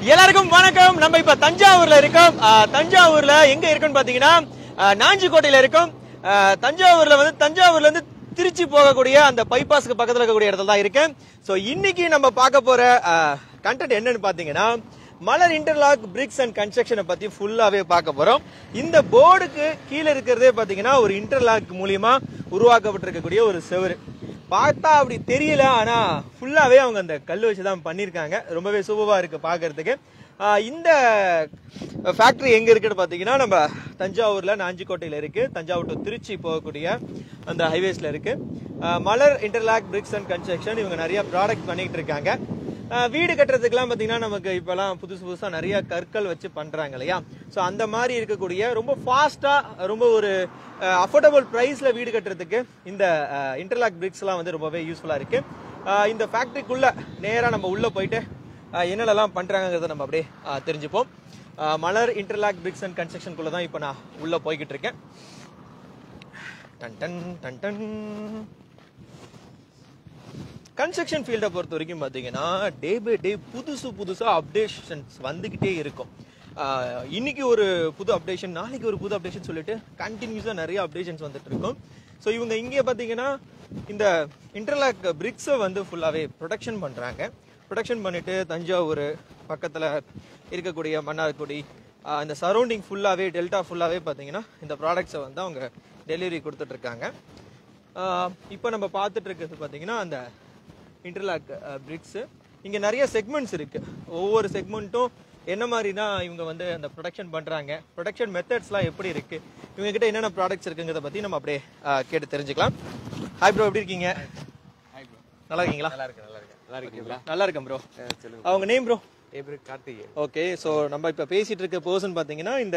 எல்லாருக்கும் வணக்கம் நம்ம இப்ப தஞ்சாவூர்ல இருக்கோம் ஆஹ், தஞ்சாவூர்ல எங்க இருக்குன்னு பாத்தீங்கன்னா ஆஹ், நாஞ்சிக்கோட்டையில இருக்கோம் ஆஹ், தஞ்சாவூர்ல வந்து தஞ்சாவூர்ல இருந்து திருச்சி போகக்கூடிய அந்த பைபாஸ்க்கு பக்கத்துல இருக்கக்கூடிய இடத்துல தான் இருக்கேன் சோ இன்னைக்கு நம்ம பார்க்க போற கண்டென்ட் என்னன்னு பாத்தீங்கன்னா மலர் இன்டர்லாக் பிரிக்ஸ் அண்ட் கன்ஸ்ட்ரக்ஷனை பத்தி ஃபுல்லாவே பார்க்க போறோம் இந்த போர்டுக்கு கீழே இருக்கிறதே பாத்தீங்கன்னா ஒரு இன்டர்லாக் மூலியமா உருவாக்கப்பட்டிருக்கக்கூடிய ஒரு செவரு பார்த்தா அப்படி தெரியல ஆனா ஃபுல்லாவே அவங்க அந்த கல் வச்சு தான் பண்ணியிருக்காங்க ரொம்பவே சூப்பரா இருக்கு பார்க்கிறதுக்கு ஆஹ் இந்த ஃபேக்டரி எங்க இருக்குன்னு பாத்தீங்கன்னா நம்ம தஞ்சாவூர்ல நாஞ்சிக்கோட்டையில இருக்கு தஞ்சாவூர் to திருச்சி போகக்கூடிய அந்த ஹைவேஸ்ல இருக்கு ஆஹ் Malar interlock bricks and construction இவங்க நிறைய ப்ராடக்ட் பண்ணிட்டு இருக்காங்க ஆஹ் வீடு கட்டுறதுக்குலாம் பார்த்தீங்கன்னா நமக்கு இப்போலாம் புதுசு புதுசாக நிறைய கற்கள் வச்சு பண்ணுறாங்க இல்லையா ஸோ அந்த மாதிரி இருக்கக்கூடிய ரொம்ப ஃபாஸ்ட்டாக ரொம்ப ஒரு அஃபோர்டபுள் ப்ரைஸில் வீடு கட்டுறதுக்கு இந்த இன்டர்லாக் பிரிக்ஸ்லாம் வந்து ரொம்பவே யூஸ்ஃபுல்லாக இருக்குது இந்த ஃபேக்ட்ரிக்குள்ளே நேராக நம்ம உள்ளே போயிட்டு ஆஹ் என்னென்னலாம் பண்ணுறாங்கிறத நம்ம அப்படியே ஆஹ் தெரிஞ்சுப்போம் ஆஹ் மலர் இன்டர்லாக் பிரிக்ஸ் அண்ட் கன்ஸ்ட்ரக்ஷனுக்குள்ளே தான் இப்போ நான் உள்ளே போய்கிட்டு இருக்கேன் டன் டன் டன் டன் கன்ஸ்ட்ரக்ஷன் ஃபீல்டை பொறுத்த வரைக்கும் பார்த்தீங்கன்னா டே பை டே புதுசு புதுசாக அப்டேஷன்ஸ் வந்துக்கிட்டே இருக்கும் ஆஹ் இன்னைக்கு ஒரு புது அப்டேஷன் நாளைக்கு ஒரு புது அப்டேஷன் சொல்லிட்டு கண்டினியூஸாக நிறைய அப்டேஷன்ஸ் வந்துட்டு இருக்கும் ஸோ இவங்க இங்கே பார்த்தீங்கன்னா இந்த இன்டர்லாக் பிரிக்ஸை வந்து ஃபுல்லாகவே ப்ரொடக்ஷன் பண்ணுறாங்க ப்ரொடக்ஷன் பண்ணிட்டு தஞ்சாவூர் பக்கத்தில் இருக்கக்கூடிய மன்னார்குடி ஆஹ் இந்த சரௌண்டிங் ஃபுல்லாகவே டெல்டா ஃபுல்லாகவே பார்த்தீங்கன்னா இந்த ப்ராடக்ட்ஸை வந்து அவங்க டெலிவரி கொடுத்துட்ருக்காங்க இப்போ நம்ம பார்த்துட்டு இருக்கிறது பார்த்தீங்கன்னா அந்த இன்டர்லாக் பிரிக்ஸ் இங்க நிறைய செக்மெண்ட்ஸ் இருக்கு ஒவ்வொரு செக்மெண்ட்டும் என்ன மாதிரி தான் இவங்க வந்து அந்த ப்ரொடக்ஷன் பண்றாங்க ப்ரொடக்ஷன் மெத்தட்ஸ்லாம் எப்படி இருக்கு இவங்க கிட்ட என்னென்ன ப்ராடக்ட்ஸ் இருக்குங்கிறத பத்தி நம்ம அப்படியே அஹ், கேட்டு தெரிஞ்சுக்கலாம் ஹாய் ப்ரோ எப்படி இருக்கீங்க நல்லா இருக்கீங்களா நல்லா இருக்கு நல்லா இருக்கு நல்லா இருக்கீங்களா நல்லா இருக்கேன் ப்ரோ சொல்லுங்க அவங்க நேம் ப்ரோ என் பேரு கார்த்திகேயன் ஓகே ஸோ நம்ம இப்போ பேசிட்டு இருக்க பர்சன் பார்த்தீங்கன்னா இந்த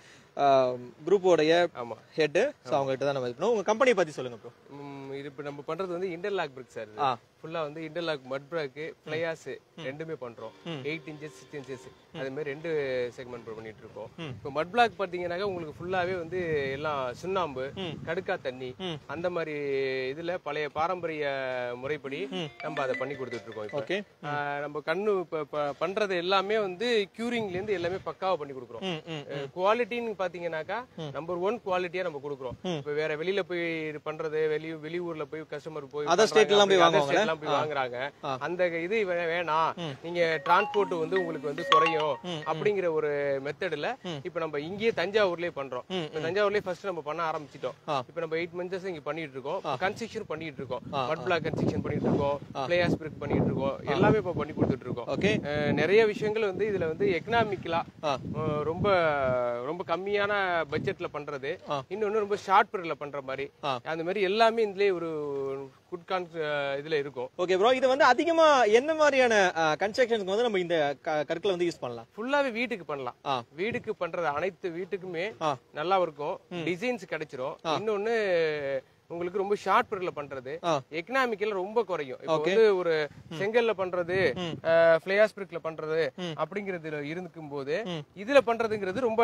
குரூப்போடைய ஆமா ஹெட் ஸோ அவங்க கிட்ட தான் நம்ம இருக்கணும் உங்க கம்பெனியை பத்தி சொல்லுங்க ப்ரோ ம், இது இப்ப நம்ம பண்றது வந்து இன்டர்லாக் பிரிக் சார் ஆ. ஃபுல்லா வந்து இன்டர்லாக் மட் பிராக் பிளையாஸ் ரெண்டுமே பண்றோம் எயிட் இன்ச்சஸ் சிக்ஸ் இன்ச்சஸ் அது மாதிரி ரெண்டு செக்மெண்ட் பண்ணிட்டு இருக்கோம் இப்போ மட் பிளாக் பாத்தீங்கன்னாக்கா உங்களுக்கு ஃபுல்லாவே வந்து எல்லாம் சுண்ணாம்பு கடுக்கா தண்ணி அந்த மாதிரி இதுல பழைய பாரம்பரிய முறைப்படி நம்ம அதை பண்ணி கொடுத்துட்டு இருக்கோம் இப்போ ஓகே ஆ, நம்ம கண்ணு இப்ப ப- பண்றது எல்லாமே வந்து கியூரிங்ல இருந்து எல்லாமே பக்காவா பண்ணி கொடுக்குறோம் ம் ம் குவாலிட்டின்னு பாத்தீங்கன்னா நம்பர் ஒன் குவாலிட்டியா நம்ம கொடுக்குறோம் இப்ப வேற வெளியில போய் இது பண்றது வெளி வெளியூர்ல போய் கஸ்டமர் போய் Other state எல்லாம் போய் other வாங்குவாங்கல்ல? state எல்லாம் போய் வாங்குறாங்க அந்த இது வே- வேணாம் நீங்க டிரான்ஸ்போர்ட் வந்து உங்களுக்கு வந்து குறையும் அப்படிங்கிற ஒரு மெத்தட்ல இப்ப நம்ம இங்கேயே தஞ்சாவூர்லயே பண்றோம் இப்ப தஞ்சாவூர்லயே ஃபர்ஸ்ட் நம்ம பண்ண ஆரம்பிச்சிட்டோம் இப்ப நம்ம எயிட் மந்த்ஸ் இங்க பண்ணிட்டு இருக்கோம் கன்ஸ்ட்ரக்ஷன் பண்ணிட்டு இருக்கோம் மட் பிளாக் கன்ஸ்ட்ரக்ஷன் பண்ணிட்டு இருக்கோம் பிளேயாஸ் பிரிக் பண்ணிட்டு இருக்கோம் எல்லாமே இப்ப பண்ணி கொடுத்துட்டு இருக்கோம் ஓகே அஹ் நிறைய விஷயங்கள் வந்து இதுல வந்து எக்கனாமிக்கலா ஆ. ரொம்ப ரொம்ப கம்மியான பட்ஜெட்ல பண்றது இன்னொன்னு ரொம்ப ஷார்ட் பீரியட்ல பண்ற மாதிரி ஆ. அந்த மாதிரி எல்லாமே இதுலயே ஒரு குட் கான் இதுல இருக்கும் ஓகே ப்ரோ இது வந்து அதிகமா என்ன மாதிரியான கன்ஸ்ட்ரக்ஷனுக்கு வந்து நம்ம இந்த க- கற்களை வந்து யூஸ் பண்ணலாம் ஃபுல்லாவே வீட்டுக்கு பண்ணலாம் ஆ. வீட்டுக்கு பண்றது அனைத்து வீட்டுக்குமே ஆ. நல்லா இருக்கும் டிசைன்ஸ் கிடைச்சிரும் இன்னொன்னு உங்களுக்கு ரொம்ப ஷார்ட் பீரியட்ல பண்றது ஆ. எக்கனாமிக்கல ரொம்ப குறையும் இப்போ வந்து ஒரு செங்கல்ல பண்றது பிளேயாஸ் பிரிக்ல பண்றது அப்படிங்கறதுல இருக்கும் போது இதுல பண்றதுங்கிறது ரொம்ப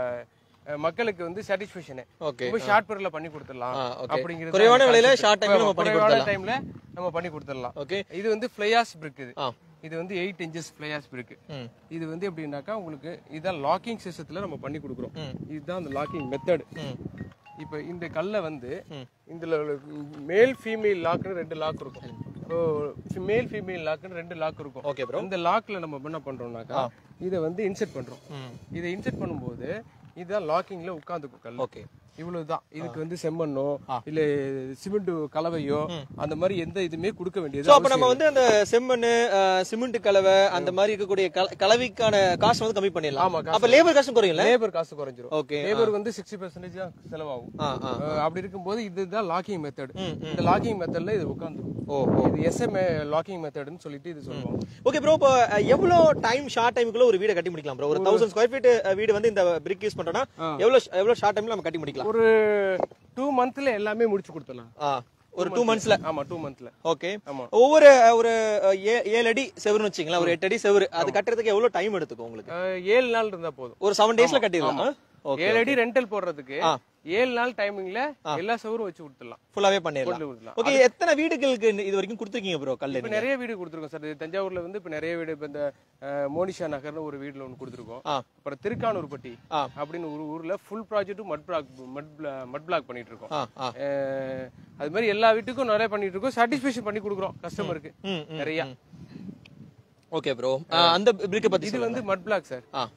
அஹ், மக்களுக்கு வந்து சாட்டிஸ்பேக்ஷன் ஓகே ரொம்ப ஷார்ட் பீரியட்ல பண்ணி கொடுத்துடலாம் ஆ, okay. அப்படிங்கிறது குறைவான தான் விலையில concept. short time ல நம்ம பண்ணி குறைவான கொடுத்துடலாம். டைம்ல நம்ம பண்ணி கொடுத்துடலாம் ஓகே இது வந்து பிளேயாஸ் பிரிக் இது ஆ இது வந்து எயிட் இன்ச்சஸ் பிளேயாஸ் பிரிக் ம் இது வந்து எப்படின்னாக்கா உங்களுக்கு இதான் லாக்கிங் சிஸ்டத்துல நம்ம பண்ணி கொடுக்குறோம் ம். இதுதான் அந்த லாக்கிங் மெத்தட் ம் இப்போ இந்த கல்லை வந்து ம். இதுல மேல் ஃபீமேல் லாக்னு ரெண்டு லாக் இருக்கும் மேல் ஃபீமேல் லாக்னு ரெண்டு லாக் இருக்கும் ஓகே ப்ரோ இந்த லாக்ல நம்ம என்ன பண்றோம்னாக்கா இதை வந்து இன்செர்ட் பண்றோம் ம் இதை இன்செர்ட் பண்ணும்போது இதுதான் லாக்கிங்ல உட்காந்துக்கும் கல் ஓகே இவ்வளவுதான் இதுக்கு வந்து செம்மண்ணோ இல்ல சிமெண்ட் கலவையோ அந்த மாதிரி எந்த இதுமே கொடுக்க வேண்டியது சோ அப்ப நம்ம வந்து அந்த செம்மண் சிமெண்ட் கலவை அந்த மாதிரி இருக்கக்கூடிய கல- கலவைக்கான காசு வந்து கம்மி பண்ணிடலாம் ஆமா, காசு. அப்ப லேபர் காசும் குறையும்ல லேபர் காசு குறைஞ்சிரும் ஓகே லேபர் வந்து சிக்ஸ்டி பர்சன்டேஜ் தான் செலவாகும் ஆ ஆ அஹ் அப்படி இருக்கும்போது இதுதான் லாக்கிங் மெத்தட் இந்த லாக்கிங் மெத்தட்ல இது உட்காந்துரும் ஓ ஓ இது எஸ்எம் லாக்கிங் மெத்தட்னு சொல்லிட்டு இது சொல்லுவோம் ஓகே ப்ரோ இப்போ அஹ், எவ்வளவு டைம் ஷார்ட் டைமுக்குள்ள ஒரு வீடை கட்டி முடிக்கலாம் ப்ரோ ஒரு தௌசண்ட் ஸ்கொயர் ஃபீட் வீடு வந்து இந்த பிரிக் யூஸ் பண்றோம்னா எவ்வளவு எவ்வளவு ஷார்ட் டைம்ல நம்ம கட்டி முடிக்கலாம் ஒரு டூ மந்த்ல எல்லாமே முடிச்சு கொடுத்துடலாம் ஆ ஒரு டூ மந்த்ஸ்ல ஆமா டூ மந்த்ல ஓகே ஆமா. ஒவ்வொரு அஹ், ஒரு அஹ், ஏ- ஏழு அடி செவருன்னு வச்சுங்களேன் ஒரு எட்டு அடி செவரு அது கட்டுறதுக்கு எவ்வளவு டைம் எடுத்துக்கும் உங்களுக்கு அஹ் ஏழு நாள் இருந்தா போதும் ஒரு செவன் டேஸ்ல கட்டிடலாம் ஓகே ஏழு அடி ரெண்டல் போடுறதுக்கு ஆ. ஏழு நாள் டைமிங்ல எல்லா சவரும் வச்சு கொடுத்துடலாம் ஃபுல்லாவே பண்ணிடலாம் போட்டு கொடுத்துடலாம் ஓகே எத்தனை வீடுகளுக்கு இது வரைக்கும் கொடுத்துருக்கீங்க ப்ரோ கல் இப்ப நிறைய வீடு கொடுத்துருக்கோம் சார் இது தஞ்சாவூர்ல வந்து இப்ப நிறைய வீடு இப்ப இந்த அஹ், மோனிஷா நகர்னு ஒரு வீடுல ஒன்று கொடுத்துருக்கோம் ஆ. அப்புறம் திருக்கானூர்பட்டி ஆ. அப்படின்னு ஒரு ஊர்ல ஃபுல் ப்ராஜெக்ட்டும் மட் பிளாக் மட் மட் பிளாக் பண்ணிட்டு இருக்கோம் ஆ ஆ அஹ், அது மாதிரி எல்லா வீட்டுக்கும் நிறைய பண்ணிட்டு இருக்கோம் சாட்டிஸ்ஃபேக்ஷன் பண்ணி கொடுக்குறோம் கஸ்டமருக்கு ம் ம் நிறைய ஓகே ப்ரோ அந்த பிரிக்க பத்தி இது வந்து மட் பிளாக் சார் ஆ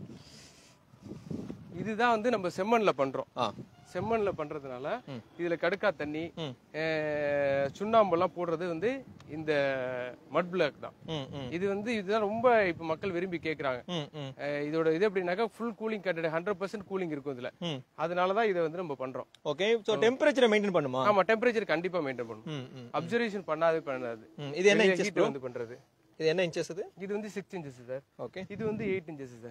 இதுதான் வந்து நம்ம செம்மண்ல பண்றோம் ஆ செம்மண்ல பண்றதுனால இதுல கடுக்கா தண்ணி ம். அஹ், சுண்ணாம்பெல்லாம் போடுறது வந்து இந்த மட் பிளாக் தான் ம் ம் இது வந்து இதுதான் ரொம்ப இப்ப மக்கள் விரும்பி கேக்குறாங்க ம் ம் அஹ், இதோட இது எப்படின்னாக்கா ஃபுல் கூலிங் கண்டட் ஹண்ட்ரட் பர்சன்ட் கூலிங் இருக்கும் இதுல ம் அதனாலதான் இதை வந்து நம்ம பண்றோம் ஓகே ஸோ டெம்பரேச்சரை மெயின்டைன் பண்ணுமா ஆமா டெம்பரேச்சர் கண்டிப்பா மெயின்டைன் பண்ணும் ம் ம் அப்சர்வேஷன் பண்ணாது பண்ணாது ம் இது என்ன இன்ச்சஸ் ஹீட் வந்து பண்றது இது என்ன இன்ச்சஸ் இது இது வந்து சிக்ஸ் இன்ச்சஸ் சார் ஓகே இது வந்து எயிட் இன்ச்சஸ் சார்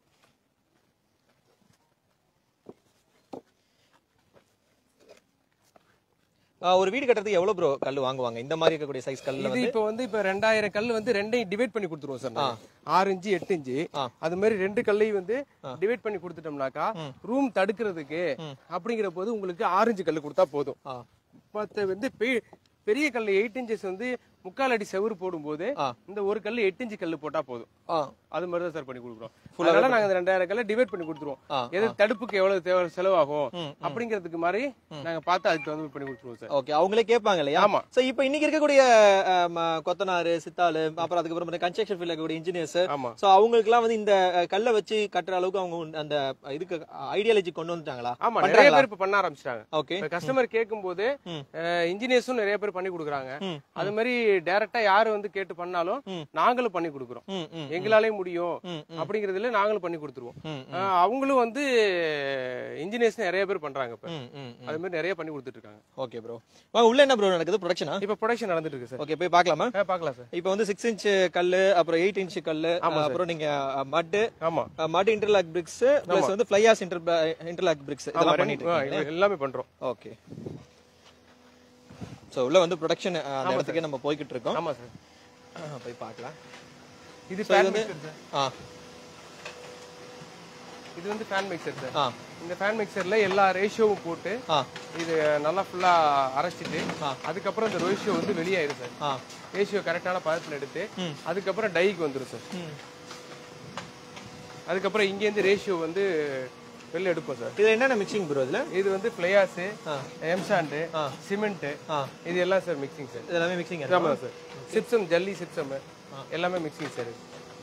ஒரு வீடு கட்டுறதுக்கு எவ்வளவு ப்ரோ கல் வாங்குவாங்க இந்த மாதிரி இருக்கக்கூடிய சைஸ் கல்ல இது வந்து இப்போ வந்து இப்ப ரெண்டாயிரம் கல் வந்து ரெண்டையும் டிவைட் பண்ணி கொடுத்துருவோம் சார் நாங்க. ஆறு இன்ச்சு எட்டு இன்ச்சு ஆ. அது மாதிரி ரெண்டு கல்லையும் வந்து டிவைட் பண்ணி கொடுத்துட்டோம்னாக்கா ரூம் தடுக்கிறதுக்கு அப்படிங்கிற போது உங்களுக்கு ஆறு இன்ச்சு கல் கொடுத்தா போதும் ஆ மத்த வந்து பெ- பெரிய கல் எயிட் இன்ச்சஸ் வந்து முக்கால் அடி செவுரு போடும்போது ஆ. இந்த ஒரு கல் எட்டு இன்ச்சு கல் போட்டா போதும் ஆ அது மாதிரி தான் சார் பண்ணி கொடுக்குறோம் அதனால நாங்க இந்த ரெண்டாயிரம் கல்ல டிவைட் பண்ணி கொடுத்துருவோம் ஆ, எது தடுப்புக்கு எவ்வளவு தேவை செலவாகும் ம், அப்படிங்கிறதுக்கு மாதிரி நாங்க பார்த்து அதுக்கு வந்து பண்ணி கொடுத்துருவோம் சார் ஓகே அவங்களே கேட்பாங்க இல்லையா ஆமா. சோ இப்போ இன்னைக்கு இருக்கக்கூடிய அஹ், ம- கொத்தனாரு சித்தாளு அப்புறம் அதுக்கப்புறம் கன்ஸ்ட்ரக்ஷன் ஃபீல்ட்ல இருக்கக்கூடிய இன்ஜினியர்ஸ் ஆமா சோ அவங்களுக்குலாம் வந்து இந்த அஹ், கல்லை வச்சு கட்டுற அளவுக்கு அவங்க உன்- அந்த இதுக்கு ஐடியாலஜி கொண்டு வந்துட்டாங்களா ஆமா நிறைய பண்றாங்களா? பேர் இப்ப பண்ண ஆரம்பிச்சிட்டாங்க ஓகே இப்ப கஸ்டமர் கேட்கும் போது ம். இன்ஜினியர்ஸும் நிறைய பேர் பண்ணி கொடுக்குறாங்க ம், அது மாதிரி டைரக்டா யாரு வந்து கேட்டு பண்ணாலும் ம். நாங்களும் பண்ணி கொடுக்குறோம் ம் ம் எங்களாலே முடியும் ம், ம். அப்படிங்கறதுல நாங்களும் பண்ணி கொடுத்துருவோம் ம், அஹ் அவங்களும் வந்து இன்ஜினியர்ஸ் நிறைய பேர் பண்றாங்க இப்ப ம் ம் ம். அது மாதிரி நிறைய பண்ணி கொடுத்துட்டு இருக்காங்க ஓகே ப்ரோ வாங்க உள்ள என்ன ப்ரோ நடக்குது ப்ரொடக்ஷனா இப்ப ப்ரொடக்ஷன் நடந்துட்டு இருக்கு சார் ஓகே போய் பார்க்கலாமா பாக்கலாம் சார் இப்போ வந்து சிக்ஸ் இன்ச் கல்லு அப்புறம் எயிட் இன்ச் கல்லு அப்புறம் நீங்க மட்டு ஆமா மட் இன்டர்லாக் பிரிக்ஸ் பிளஸ் வந்து ஃபிளையாஸ் இன்டர் இன்டர்லாக் பிரிக்ஸ் ஆமா, இதெல்லாம் ரெண்டு- பண்ணிட்டு இருக்கீங்க ஆ, எல்லாமே பண்றோம் ஓகே சோ உள்ள வந்து ப்ரொடக்ஷன் அந்த இடத்துக்கே நம்ம போய்கிட்டு இருக்கோம் ஆமா சார் ஆ, போய் பார்க்கலாம் இது So, இது ஃபேன் வந்து- மிக்சர் சார் ஆ இது வந்து ஃபேன் மிக்சர் சார் ஆ இந்த ஃபேன் மிக்சர்ல எல்லா ரேஷியோவும் போட்டு ஆ இது நல்லா ஃபுல்லா அரைச்சிட்டு ஆ. அதுக்கப்புறம் இந்த ரேஷியோ வந்து வெளியாயிரும் சார் ஆ ரேஷியோ கரெக்டான பதத்தில் எடுத்து ம். அதுக்கப்புறம் டைக்கு வந்துரும் சார் ம். அதுக்கப்புறம் இங்கேருந்து ரேஷியோ வந்து வெளில எடுப்போம் சார் இது என்னென்ன மிக்சிங் ப்ரோ இதுல இது வந்து பிளேயாஸு ஆ. எம்சாண்டு ஆ. சிமெண்ட் ஆ இது எல்லாம் சார் மிக்சிங் சார் இது எல்லாமே மிக்சிங் ஆமா சார் சிப்சம் ஜல்லி சிப்சம் எல்லாமே mixing sir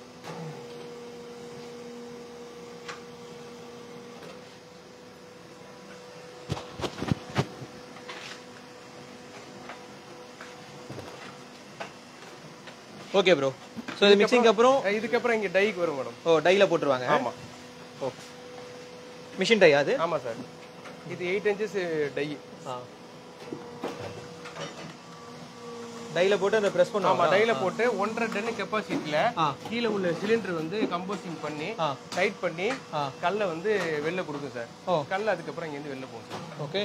okay bro so இது மிக்சிங் அப்புறம் இதுக்கப்புறம் இங்க டைக்கு வரும் மேடம் ஓ டைல போட்டுருவாங்க ஆமா ஓ மிஷின் டை அது ஆமா சார் இது எயிட் இன்ச்சஸ் டை ஆ டைல போட்டு அந்த பிரஸ் ஆமா பண்ணுவாங்க டைல போட்டு ஒன்றரை டன் கெப்பாசிட்டில ஆ. கீழே உள்ள சிலிண்டர் வந்து கம்போஸ்டிங் பண்ணி ஆ. டைட் பண்ணி ஆ. கல்லை வந்து வெளில கொடுக்கும் சார் ஓ கல் அதுக்கப்புறம் இங்க இருந்து வெளில போகும் சார் ஓகே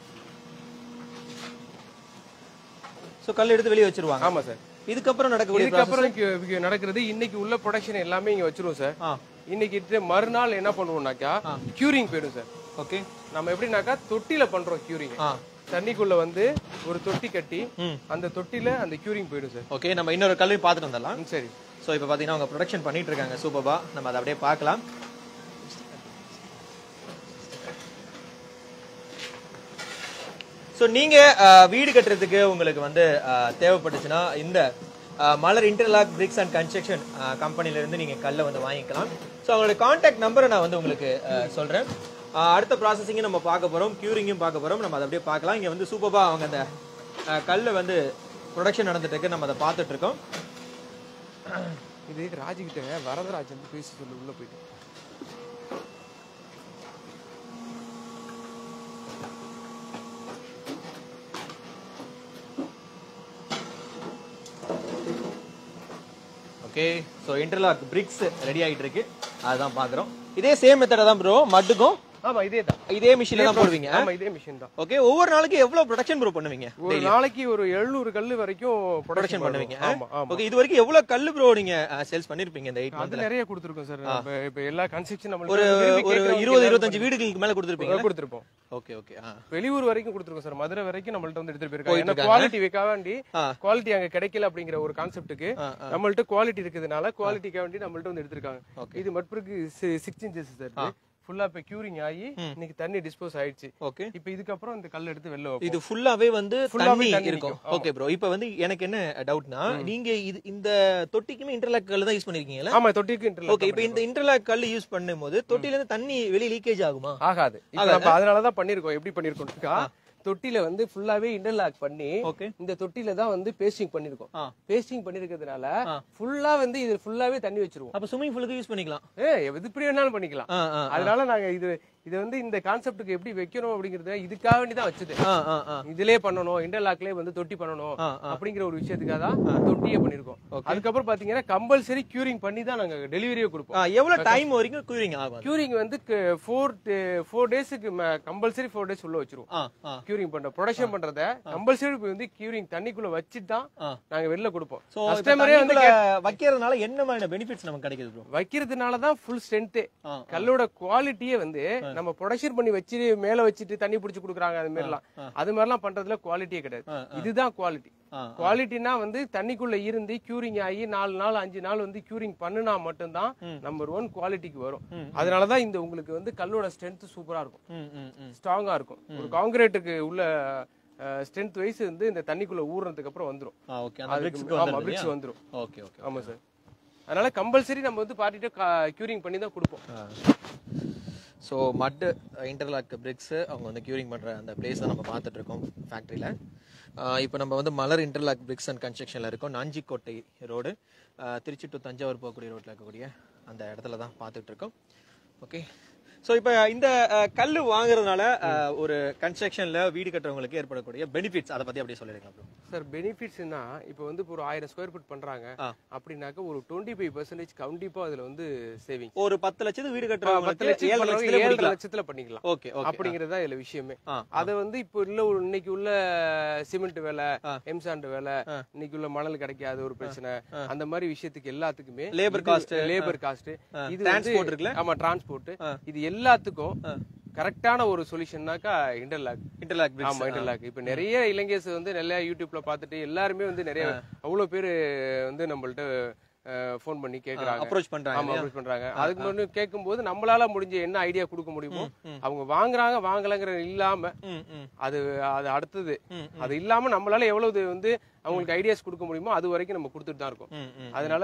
சோ கல் எடுத்து வெளிய வச்சிருவாங்க ஆமா சார் இதுக்கப்புறம் நடக்கக்கூடிய இதுக்கப்புறம் இங்க- இங்க நடக்கிறது இன்னைக்கு உள்ள ப்ரொடக்ஷன் எல்லாமே இங்க வச்சிருவோம் சார் ஆ இன்னைக்கு இட்டு மறுநாள் என்ன பண்ணுவோம்னாக்கா கியூரிங் போயிடும் சார் ஓகே நம்ம எப்படின்னாக்கா தொட்டில பண்றோம் கியூரிங் ஆ தண்ணிக்குள்ள வந்து ஒரு தொட்டி கட்டி ம் அந்த தொட்டில அந்த கியூரிங் போயிடும் சார் ஓகே நம்ம இன்னொரு கல்லையும் பார்த்துட்டு வந்துடலாம் ம், சரி ஸோ இப்போ பார்த்தீங்கன்னா அவங்க ப்ரொடக்ஷன் பண்ணிட்டு இருக்காங்க சூப்பர்பா நம்ம அதை அப்படியே பார்க்கலாம் ஸோ நீங்க அஹ், வீடு கட்டுறதுக்கு உங்களுக்கு வந்து அஹ், தேவைப்பட்டுச்சுன்னா இந்த அஹ், Malar interlock bricks and construction கம்பெனில இருந்து நீங்க கல்லை வந்து வாங்கிக்கலாம் ஸோ அவங்களோட கான்டாக்ட் நம்பரை நான் வந்து உங்களுக்கு அஹ், சொல்றேன் அஹ், அடுத்த ப்ராசஸிங்கும் நம்ம பார்க்க போறோம் கியூரிங்கும் பார்க்க போறோம் நம்ம அதை அப்படியே பார்க்கலாம் இங்க வந்து சூப்பர்பா அவங்க அந்த அஹ், கல்லை வந்து ப்ரொடக்ஷன் நடந்துட்டு இருக்கு நம்ம அதை பார்த்துட்டு இருக்கோம் இது ராஜுகிட்ட வரதராஜ் வந்து பேசி சொல்லு உள்ள போயிட்டு okay so interlock bricks ready ஆகிட்டு இருக்கு அதுதான் பார்க்குறோம் இதே சேம் மெத்தடை தான் ப்ரோ மட்டுக்கும் ஆமா இதே தான் இதே மிஷின்ல தான் போடுவீங்க ஆமா இதே மிஷின் தான் ஓகே ஒவ்வொரு நாளைக்கு எவ்வளவு ப்ரொடக்ஷன் ப்ரோ பண்ணுவீங்க ஒரு நாளைக்கு ஒரு 700 கல்லு வரைக்கும் ப்ரொடக்ஷன் ப்ரொடக்ஷன் பண்ணுவீங்க ஆமா ஆமா ஓகே இது வரைக்கும் எவ்வளவு கல்லு ப்ரோ நீங்க சேல்ஸ் பண்ணிருப்பீங்க இந்த எயிட் அது மந்த்ல நிறைய கொடுத்துருக்கோம் சார் இப்ப இப்ப எல்லா கன்ஸ்ட்ரக்ஷன் ஒரு நம்மளுக்கு ஒரு இருபது இருபத்தஞ்சு வீடுகளுக்கு மேல கொடுத்துருப்பீங்க கொடுத்துருப்போம் ஓகே ஓகே ஆ வெளியூர் வரைக்கும் கொடுத்துருக்கோம் சார் மதுரை வரைக்கும் நம்மள்ட்ட வந்து எடுத்துட்டு போயிருக்காங்க போயிட்டு ஏன்னா குவாலிட்டி வைக்க வேண்டி ஆ. குவாலிட்டி அங்க கிடைக்கல அப்படிங்கிற ஒரு கான்செப்ட்டுக்கு ஆ, ஆ. நம்மள்ட்ட குவாலிட்டி இருக்கிறதுனால குவாலிட்டிக்காக வேண்டி நம்மள்ட்ட வந்து எடுத்திருக்காங்க இது மட்புருக்கு சிக்ஸ் இன்ச்சஸ் சார் ஃபுல்லா இப்ப கியூரிங் ஆகி இன்னைக்கு தண்ணி டிஸ்போஸ் ஆயிடுச்சு ஓகே இப்ப இதுக்கப்புறம் இந்த கல் எடுத்து வெளில வைப்போம் இது ஃபுல்லாவே வந்து Full-ஆவே தண்ணி தண்ணி இருக்கும் நிக்கும். ஓகே ப்ரோ இப்போ வந்து எனக்கு என்ன டவுட்னா நீங்க இது இந்த தொட்டிக்குமே இன்டர்லாக் கல் தான் யூஸ் பண்ணிருக்கீங்களா ஆமா தொட்டிக்கு interlock ஓகே இப்போ இந்த இன்டர்லாக் கல் யூஸ் பண்ணும்போது தொட்டில இருந்து தண்ணி வெளிய லீக்கேஜ் ஆகுமா ஆகாது இப்ப நம்ம அதனாலதான் பண்ணிருக்கோம் எப்படி பண்ணிருக்கோம்க்கா தொட்டில வந்து ஃபுல்லாவே இன்டர்லாக் பண்ணி ஓகே இந்த தொட்டில தான் வந்து பேஸ்டிங் பண்ணிருக்கோம் ஆ. பேஸ்டிங் பண்ணிருக்கிறதுனால ஆ. ஃபுல்லா வந்து இது ஃபுல்லாவே தண்ணி வச்சிருவோம் அப்ப ஸ்விமிங் பூலுக்கு யூஸ் பண்ணிக்கலாம் ஏ இது இப்படி வேணாலும் பண்ணிக்கலாம் ஆ ஆ அதனால நாங்க இது இது வந்து இந்த கான்செப்ட்டுக்கு எப்படி வைக்கணும் அப்படிங்கறத இதுக்காக வேண்டி தான் வச்சது ஆ ஆ ஆ இதுலயே பண்ணணும் இன்டர்லாக்லயே வந்து தொட்டி பண்ணணும் ஆ, ஆ. அப்படிங்கிற ஒரு விஷயத்துக்காக தான் தொட்டியே பண்ணிருக்கோம் அதுக்கப்புறம் பாத்தீங்கன்னா கம்பல்சரி கியூரிங் பண்ணி தான் நாங்க டெலிவரியே கொடுப்போம் ஆ, எவ்வளவு டைம் வரைக்கும் கூலிங் ஆகும் அது? கியூரிங் வந்து ஃபோர் ஃபோர் டேஸுக்கு கம்பல்சரி ஃபோர் டேஸ் உள்ள வச்சிருவோம் ஆ ஆ கியூரிங் பண்ற ப்ரொடக்ஷன் பண்றத கம்பல்சரி வந்து கியூரிங் தண்ணிக்குள்ள வச்சுட்டு தான் ஆ. நாங்க வெளில கொடுப்போம் சோ கஸ்டமரே வந்து வைக்கிறதுனால என்ன மாதிரியான பெனிஃபிட்ஸ் நமக்கு கிடைக்குது ப்ரோ வைக்கிறதுனால தான் ஃபுல் ஸ்ட்ரென்த்தே ஆ, கல்லோட குவாலிட்டியே வந்து நம்ம ப்ரொடக்ஷன் பண்ணி வச்சு மேல வச்சுட்டு தண்ணி புடிச்சு கொடுக்குறாங்க அது மாதிரிலாம் அது மாதிரிலாம் பண்றதுல குவாலிட்டியே கிடையாது ஆ, இதுதான் குவாலிட்டி ஆ, குவாலிட்டினா வந்து தண்ணிக்குள்ள இருந்து கியூரிங் ஆகி நாலு நாள் அஞ்சு நாள் வந்து கியூரிங் பண்ணுனா மட்டும்தான் நம்பர் ஒன் குவாலிட்டிக்கு வரும் அதனாலதான் இந்த உங்களுக்கு வந்து கல்லோட ஸ்ட்ரென்த் சூப்பரா இருக்கும் ம் ம் ம் ஸ்ட்ராங்கா இருக்கும் ஒரு காங்கிரீட்டுக்கு உள்ள ஸ்ட்ரென்த் வைஸ் வந்து இந்த தண்ணிக்குள்ள ஊறுனதுக்கு அப்புறம் வந்துரும் ஆ ஓகே அந்த அதுக்கு- பிரிக்ஸ்க்கு ஆமா வந்துருது பிரிக்ஸ் வந்துரும் ஓகே ஓகே ஆமா சார் அதனால கம்பல்சரி நம்ம வந்து பார்ட்டிட்டு கியூரிங் பண்ணி தான் கொடுப்போம் ஸோ மட்டு இன்டர்லாக் பிரிக்ஸ் அவங்க வந்து கியூரிங் பண்ற அந்த பிளேஸ் தான் நம்ம பார்த்துட்டு இருக்கோம் ஃபேக்ட்ரியில் இப்போ நம்ம வந்து மலர் இன்டர்லாக் பிரிக்ஸ் அண்ட் கன்ஸ்ட்ரக்ஷனில் இருக்கோம் நாஞ்சிக்கோட்டை ரோடு திருச்சி டு தஞ்சாவூர் போகக்கூடிய ரோட்டில் இருக்கக்கூடிய அந்த இடத்துல தான் பார்த்துட்டு இருக்கோம் ஓகே ஸோ இப்போ இந்த அஹ், கல்லு வாங்குறதுனால அஹ், ஒரு கன்ஸ்ட்ரக்ஷன்ல வீடு கட்டுறவங்களுக்கு ஏற்படக்கூடிய பெனிஃபிட்ஸ் அதை பத்தி அப்படியே சொல்லிடுங்க ப்ரோ சார் பெனிஃபிட்ஸ்னா இப்போ வந்து இப்போ ஒரு ஆயிரம் ஸ்கொயர் ஃபீட் பண்றாங்க ஆ. அப்படின்னாக்க ஒரு டுவெண்ட்டி ஃபைவ் பர்சன்டேஜ் கண்டிப்பா அதுல வந்து சேவிங் ஒரு பத்து லட்சத்துக்கு வீடு பத்து கட்டுறவங்களுக்கு லட்சம் ஏழு பண்றவங்க லட்சத்துல ஏழரை முடிக்கலாம் லட்சத்துல பண்ணிக்கலாம் ஓகே ஓகே அப்படிங்கறது தான் இதுல விஷயமே ஆ, அத வந்து இப்போ உள்ள ஒரு இன்னைக்கு உள்ள சிமெண்ட் வேலை ஆ. எம்சாண்ட் வேலை இன்னைக்கு உள்ள மணல் கிடைக்காத ஒரு பிரச்சனை அந்த மாதிரி விஷயத்துக்கு எல்லாத்துக்குமே Labor இது- cost. லேபர் காஸ்ட் இது Transport வந்து இருக்குல்ல? ஆமா டிரான்ஸ்போர்ட் இது எல்லாத்துக்கும் கரெக்டான ஒரு சொல்யூஷன்னாக்கா இன்டர்லாக் இன்டர்லாக் ஆமா பிரிக்ஸ் இன்டர்லாக் இப்ப நிறைய இளைஞர்ஸ் வந்து நிறைய யூடியூப்ல பார்த்துட்டு எல்லாருமே வந்து நிறைய அவ்வளவு பேரு வந்து நம்மள்ட்ட ஃபோன் பண்ணி கேக்குறாங்க அப்ரோச் பண்றாங்க ஆமா approach பண்றாங்க அதுக்கு முன்னாடி கேட்கும்போது நம்மளால முடிஞ்ச என்ன ஐடியா கொடுக்க முடியுமோ அவங்க வாங்குறாங்க வாங்கலங்கிற இல்லாம ம் ம் அது அது அடுத்தது ம், அது இல்லாம நம்மளால எவ்வளவு வந்து அவங்களுக்கு ஐடியாஸ் கொடுக்க முடியுமோ அது வரைக்கும் நம்ம கொடுத்துட்டு தான் இருக்கோம் ம் ம் அதனால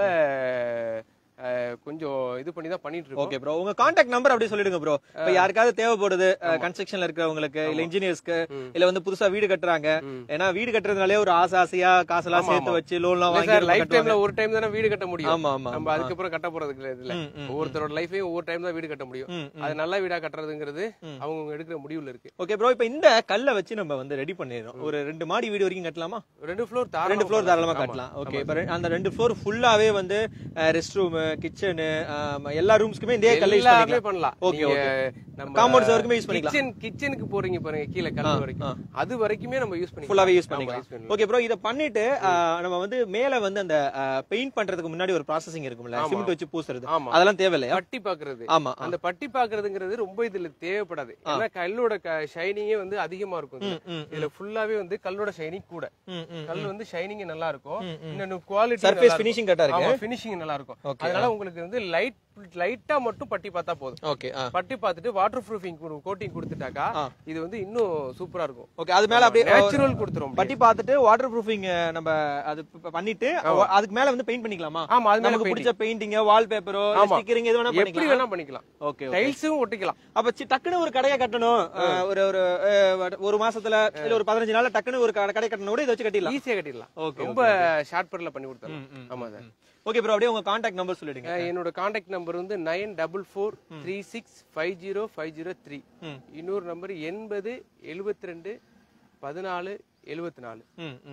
அஹ், கொஞ்சம் இது பண்ணி தான் பண்ணிட்டு இருக்கோம் ஓகே ப்ரோ உங்க காண்டாக்ட் நம்பர் அப்படியே சொல்லிடுங்க ப்ரோ இப்ப யாருக்காவது தேவைப்படுது கன்ஸ்ட்ரக்ஷன்ல இருக்கிறவங்களுக்கு இல்ல இன்ஜினியர்ஸ்க்கு இல்ல வந்து புதுசா வீடு கட்டுறாங்க ஏன்னா வீடு கட்டுறதுனாலே ஒரு ஆசை ஆசையா காசெல்லாம் சேர்த்து வச்சு லோன்லாம் வாங்கி சார் ரொம்ப லைஃப் கட்டுவாங்க. டைம்ல ஒரு டைம் தானே வீடு கட்ட முடியும் ஆமா ஆமா நம்ம அதுக்கப்புறம் கட்ட போறது கிடையாது இல்ல ம், ம், ஒவ்வொருத்தரோட லைஃபையும் ஒவ்வொரு டைம் தான் வீடு கட்ட முடியும் ம், அது நல்ல வீடா கட்டுறதுங்கிறது அவங்க எடுக்கிற முடிவுல இருக்கு ஓகே ப்ரோ இப்ப இந்த கல்லை வச்சு நம்ம வந்து ரெடி பண்ணிடுறோம் ஒரு ரெண்டு மாடி வீடு வரைக்கும் கட்டலாமா ரெண்டு ஃப்ளோர் ரெண்டு ஃப்ளோர் தாராளமா கட்டலாம் ஓகே இப்ப ரெ- அந்த ரெண்டு ஃப்ளோர் ஃபுல்லாவே வந்து ரெஸ்ட் ரூம் கிச்சனு எல்லா ரூம்ஸ்க்குமே இதே கல்லை யூஸ் எல்லாமே பண்ணிக்கலாம் பண்ணலாம் Okay, நீங்க okay. நம்ம Compounds வரைக்குமே use பண்ணிக்கலாம். கிச்சன் கிச்சனுக்கு போறீங்க பாருங்க கீழே கல் வரைக்கும் அது வரைக்குமே நம்ம யூஸ் பண்ணிக்கலாம் ஃபுல்லாவே யூஸ் ஆமா, பண்ணிக்கலாம் use பண்ணிக்கலாம். ஓகே ப்ரோ இத பண்ணிட்டு ஆஹ், நம்ம வந்து மேல வந்து அந்த பெயிண்ட் பண்றதுக்கு முன்னாடி ஒரு ப்ராசஸிங் இருக்கும்ல ஆமா. சிமெண்ட் வச்சு பூசுறது ஆமா. அதெல்லாம் தேவையில்லையா பட்டி பாக்குறது ஆமா அந்த பட்டி பாக்குறதுங்கிறது ரொம்ப இதுல தேவைப்படாது ஏன்னா கல்லோட ஷைனிங்கே வந்து அதிகமா இருக்கும் இதுல. ம், இதுல ஃபுல்லாவே வந்து கல்லோட ஷைனிங் கூட ம், ம். கல் வந்து ஷைனிங் நல்லா இருக்கும் இன்னொன்னு குவாலிட்டி சர்ஃபேஸ் ஃபினிஷிங் கரெக்டா இருக்கு ஆமா ஃபினிஷிங் நல்லா இருக்கும் அதனால உங்களுக்கு வந்து லைட் லைட்டா மட்டும் பட்டி பார்த்தா போதும் ஓகே ஆ பட்டி பார்த்துட்டு வாட்டர் ப்ரூஃபிங் கோட்டிங் கொடுத்துட்டாக்கா இது வந்து இன்னும் சூப்பரா இருக்கும் ஓகே அது மேல அப்படியே நேச்சுரல் கொடுத்துரும் பட்டி பார்த்துட்டு வாட்டர் ப்ரூஃபிங் நம்ம அது ப- பண்ணிட்டு அதுக்கு மேல வந்து பெயிண்ட் பண்ணிக்கலாமா ஆமா அது மேல நமக்கு பிடிச்ச பெயிண்டிங் வால் பேப்பரோ ஸ்டிக்கரிங் எது வேணா எப்படி பண்ணிக்கலாம் வேணா பண்ணிக்கலாம் ஓகே டைல்ஸும் ஒட்டிக்கலாம் அப்ப சி- டக்குன்னு ஒரு கடையை கட்டணும் அஹ், ஒரு ஒரு அஹ், ஒரு மாசத்துல இல்ல ஒரு பதினஞ்சு நாள்ல டக்குன்னு ஒரு கடை கடை கட்டணும் கூட இதை வச்சு கட்டிடலாம் ஈஸியா கட்டிடலாம் Okay, ரொம்ப ஷார்ட் பர்ல பண்ணி கொடுத்தலாம் ஆமா சார் ஓகே ப்ரோ அப்படியே உங்க கான்டாக்ட் நம்பர் சொல்லிடுங்க அஹ் என்னோட காண்டாக்ட் நம்பர் வந்து nine double four three six five zero five zero three இன்னொரு நம்பர் எண்பது எழுபத்தி ரெண்டு பதினாலு எழுபத்தி நாலு ம் ம்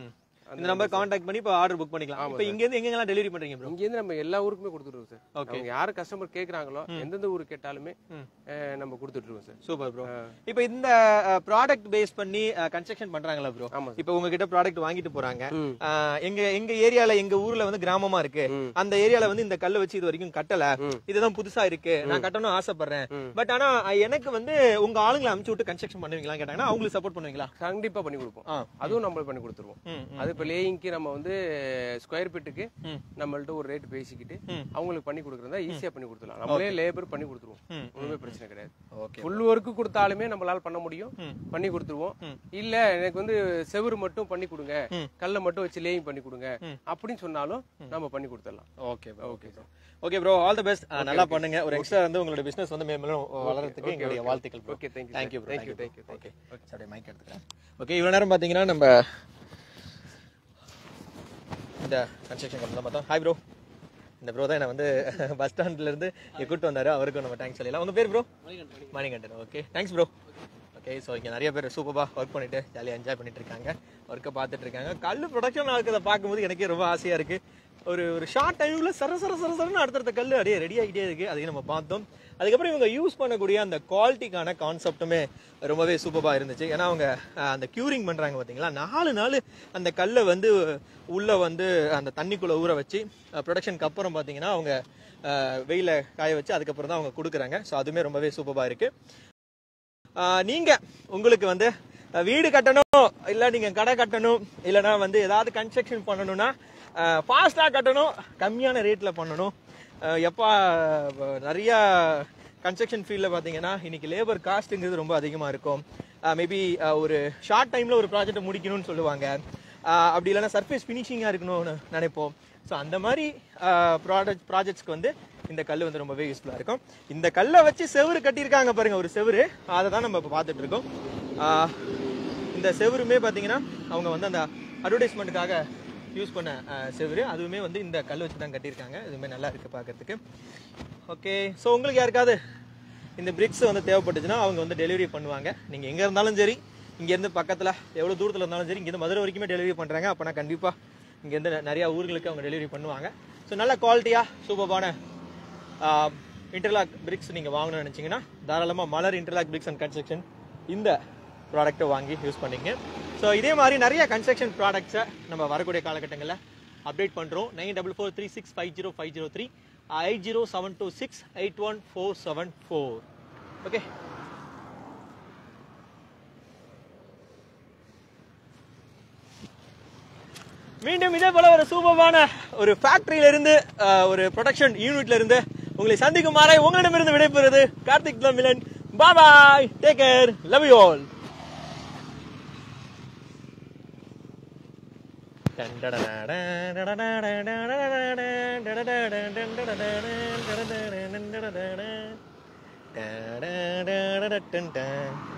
இந்த நம்பர் காண்டாக்ட் பண்ணி இப்போ ஆர்டர் புக் பண்ணிக்கலாம் இப்போ இங்க இருந்து எங்கெங்கெல்லாம் டெலிவரி பண்றீங்க ப்ரோ இங்க இருந்து நம்ம எல்லா ஊருக்குமே கொடுத்துருவோம் சார் Okay. அவங்க யாரு கஸ்டமர் கேக்குறாங்களோ எந்தெந்த ஊர் கேட்டாலுமே ம். அஹ், நம்ம கொடுத்துட்டு இருக்கோம் சார் சூப்பர் ப்ரோ இப்போ இந்த ப்ராடக்ட் பேஸ் பண்ணி கன்ஸ்ட்ரக்ஷன் பண்றாங்களா ப்ரோ ஆமா இப்போ உங்ககிட்ட ப்ராடக்ட் வாங்கிட்டு போறாங்க ம். அஹ், எங்க எங்க ஏரியால எங்க ஊர்ல வந்து கிராமமா இருக்கு ம். அந்த ஏரியால வந்து இந்த கல்லை வச்சு இது வரைக்கும் கட்டல ம். இதுதான் புதுசா இருக்கு நான் கட்டணும் ஆசைப்படுறேன் ம். பட் ஆனா அஹ், எனக்கு வந்து உங்க ஆளுங்களை அமுச்சு விட்டு கன்ஸ்ட்ரக்ஷன் பண்ணுவீங்களா கேட்டாங்கன்னா அவங்களுக்கு சப்போர்ட் பண்ணுவீங்களா கண்டிப்பா பண்ணி கொடுப்போம் ஆ. அதுவும் நம்ம பண்ணி கொடுத்துருவோம் ம், ம். அது இப்போ லேயிங்க்கு நம்ம வந்து ஸ்கொயர் ஃபீட்டுக்கு ம். நம்மள்ட்ட ஒரு ரேட் பேசிக்கிட்டு ம். அவங்களுக்கு பண்ணி கொடுக்குறதா ஈஸியா பண்ணி கொடுத்துடலாம் நம்மளே லேபர் பண்ணி கொடுத்துருவோம் ம். ஒண்ணுமே பிரச்சனை கிடையாது ஓகே ஃபுல் ஒர்க்கு கொடுத்தாலுமே நம்மளால பண்ண முடியும் ம். பண்ணி கொடுத்துருவோம் ம். இல்ல எனக்கு வந்து செவுரு மட்டும் பண்ணி கொடுங்க ம். கல்லை மட்டும் வச்சு லேயிங் பண்ணி கொடுங்க ம். அப்படின்னு சொன்னாலும் நம்ம பண்ணி கொடுத்துடலாம் okay okay bro okay bro all the best நல்லா பண்ணுங்க ஒரு எக்ஸ்ட்ரா வந்து உங்களோட பிசினஸ் வந்து மேலும் வளர்றதுக்கு okay, எங்களுடைய okay. வாழ்த்துக்கள் bro Okay, thank you, thank you sir. Bro Thank you, thank you, thank okay you. அப்படியே மைக் எடுத்துக்கிறேன் ஓகே இவ்வளவு நேரம் பாத்தீங்கன்னா நம்ம இந்த கன்ஸ்ட்ரக்ஷன் கம்பெனி பார்த்தோம் ஹாய் ப்ரோ இந்த ப்ரோ தான் என்ன வந்து பஸ் ஸ்டாண்ட்ல இருந்து இங்க கூட்டு வந்தாரு அவருக்கும் நம்ம தேங்க்ஸ் சொல்லலாம் உங்க பேர் bro Manikandan okay thanks bro okay so இங்கே நிறைய பேர் சூப்பராக ஒர்க் பண்ணிட்டு ஜாலியாக என்ஜாய் பண்ணிட்டு இருக்காங்க ஒர்க்கை பார்த்துட்டு இருக்காங்க கல் ப்ரொடக்ஷன் ஆகுறத பார்க்கும்போது எனக்கே ரொம்ப ஆசையாக இருக்கு ஒரு ஒரு ஷார்ட் டைமில் சர சர சர சரன்னு அடுத்தடுத்த கல் அப்படியே ரெடி ஆகிட்டே இருக்கு அதையும் நம்ம பார்த்தோம் அதுக்கப்புறம் இவங்க யூஸ் பண்ணக்கூடிய அந்த குவாலிட்டிக்கான கான்செப்ட்டுமே ரொம்பவே சூப்பராக இருந்துச்சு ஏன்னா அவங்க அஹ், அந்த க்யூரிங் பண்ணுறாங்க பார்த்தீங்களா நாலு நாள் அந்த கல்லை வந்து உள்ளே வந்து அந்த தண்ணிக்குள்ளே ஊற வச்சு ப்ரொடக்ஷனுக்கு அப்புறம் பார்த்தீங்கன்னா அவங்க அஹ், வெயில காய வச்சு அதுக்கப்புறம் தான் அவங்க கொடுக்குறாங்க ஸோ அதுவுமே ரொம்பவே சூப்பராக இருக்குது ஆஹ் நீங்க உங்களுக்கு வந்து அஹ் வீடு கட்டணும் இல்ல நீங்க கடை கட்டணும் இல்லனா வந்து ஏதாவது கன்ஸ்ட்ரக்ஷன் பண்ணணும்னா ஃபாஸ்டா கட்டணும் கம்மியான ரேட்ல பண்ணணும் அஹ் எப்பா அஹ் நிறைய கன்ஸ்ட்ரக்ஷன் ஃபீல்டில் பார்த்தீங்கன்னா இன்னைக்கு லேபர் காஸ்ட்டுங்கிறது ரொம்ப அதிகமாக இருக்கும் மேபி ஒரு ஷார்ட் டைமில் ஒரு ப்ராஜெக்ட்டை முடிக்கணும்னு சொல்லுவாங்க அஹ் அப்படி இல்லைன்னா சர்ஃபேஸ் ஃபினிஷிங்காக இருக்கணும்னு நினைப்போம் ஸோ அந்த மாதிரி ப்ராடக்ட் ப்ராஜெக்ட்ஸ்க்கு வந்து இந்த கல் வந்து ரொம்பவே யூஸ்ஃபுல்லாக இருக்கும் இந்த கல்லை வச்சு செவுரு கட்டியிருக்காங்க பாருங்க ஒரு செவுரு அதை தான் நம்ம இப்போ பார்த்துட்டு இருக்கோம் ஆஹ் இந்த செவுருமே பார்த்தீங்கன்னா அவங்க வந்து அந்த அட்வர்டைஸ்மெண்ட்டுக்காக யூஸ் பண்ண ஆஹ் செவுரு அதுவுமே வந்து இந்த கல் வச்சு தான் கட்டியிருக்காங்க இதுவுமே நல்லா இருக்கு பார்க்கறதுக்கு ஓகே ஸோ உங்களுக்கு யாருக்காவது இந்த பிரிக்ஸ் வந்து தேவைப்பட்டுச்சுன்னா அவங்க வந்து டெலிவரி பண்ணுவாங்க நீங்கள் எங்கே இருந்தாலும் சரி இங்கேருந்து பக்கத்தில் எவ்வளோ தூரத்தில் இருந்தாலும் சரி இங்கேருந்து மதுரை வரைக்குமே டெலிவரி பண்ணுறாங்க அப்போனா கண்டிப்பாக இங்கேருந்து நிறையா ஊர்களுக்கு அவங்க டெலிவரி பண்ணுவாங்க ஸோ நல்ல குவாலிட்டியாக சூப்பரான இன்டர்லாக் பிரிக்ஸ் நீங்கள் வாங்கணும்னு நினச்சிங்கன்னா தாராளமாக Malar interlock bricks and construction இந்த ப்ராடக்ட்டை வாங்கி யூஸ் பண்ணிங்க ஸோ இதே மாதிரி நிறைய கன்ஸ்ட்ரக்ஷன் ப்ராடக்ட்ஸை நம்ம வரக்கூடிய காலகட்டங்களில் அப்டேட் பண்ணுறோம் nine double four three six five zero five zero three eight zero seven two six eight one four seven four okay மீண்டும் இதே போல ஒரு சூப்பரான ஒரு ஃபேக்டரியில இருந்து அஹ், ஒரு ப்ரொடக்ஷன் யூனிட்ல இருந்து உங்களை சந்திக்குமாறை உங்களிடமிருந்து விடைபெறுவது Karthik Milan bye take care love you all Da da da da da da da da da da da da da da da da da da da